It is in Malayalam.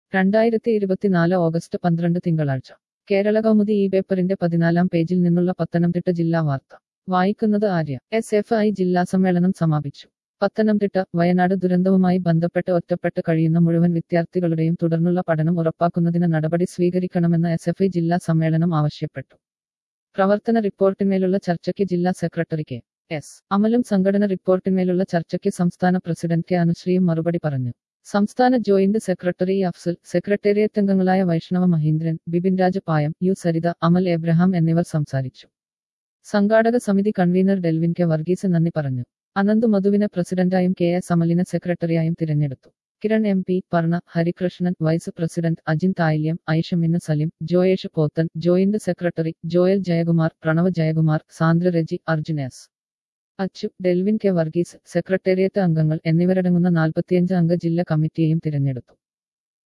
രണ്ടായിരത്തി ഇരുപത്തിനാല് ഓഗസ്റ്റ് പന്ത്രണ്ട് തിങ്കളാഴ്ച കേരള കൗമുദി ഈ പേപ്പറിന്റെ പതിനാലാം പേജിൽ നിന്നുള്ള പത്തനംതിട്ട ജില്ലാ വാർത്ത വായിക്കുന്നത് ആര്യ എസ് എഫ് ഐ ജില്ലാ സമ്മേളനം സമാപിച്ചു പത്തനംതിട്ട വയനാട് ദുരന്തവുമായി ബന്ധപ്പെട്ട് ഒറ്റപ്പെട്ട് കഴിയുന്ന മുഴുവൻ വിദ്യാർത്ഥികളുടെയും തുടർന്നുള്ള പഠനം ഉറപ്പാക്കുന്നതിന് നടപടി സ്വീകരിക്കണമെന്ന് എസ് എഫ് ഐ ജില്ലാ സമ്മേളനം ആവശ്യപ്പെട്ടു പ്രവർത്തന റിപ്പോർട്ടിന്മേലുള്ള ചർച്ചയ്ക്ക് ജില്ലാ സെക്രട്ടറി കെ എസ് അമലും സംഘടന റിപ്പോർട്ടിന്മേലുള്ള ചർച്ചയ്ക്ക് സംസ്ഥാന പ്രസിഡന്റ് കെ അനുശ്രീയും മറുപടി പറഞ്ഞു സംസ്ഥാന ജോയിന്റ് സെക്രട്ടറി അഫ്സൽ സെക്രട്ടേറിയറ്റ് അംഗങ്ങളായ വൈഷ്ണവ മഹീന്ദ്രൻ ബിപിൻ രാജ് പായം യു സരിത അമൽ എബ്രഹാം എന്നിവർ സംസാരിച്ചു സംഘാടക സമിതി കൺവീനർ ഡെൽവിൻ കെ വർഗീസ് നന്ദി പറഞ്ഞു അനന്ത് മധുവിനെ പ്രസിഡന്റായും കെ എസ് അമലിനെ സെക്രട്ടറിയായും തിരഞ്ഞെടുത്തു Kiran M P Parna Harikrishnan vice president Ajin Thayilyam ഐഷമിന്ന് Salim Joyesh Pothan joint secretary Joel Jayakumar Pranav Jayakumar Sandra Reji Arjun S Achu Delvin K Varghese secretariat അംഗങ്ങൾ എന്നിവരടങ്ങുന്ന നാൽപ്പത്തിയഞ്ച് അംഗ ജില്ലാ കമ്മിറ്റിയെയും തിരഞ്ഞെടുത്തു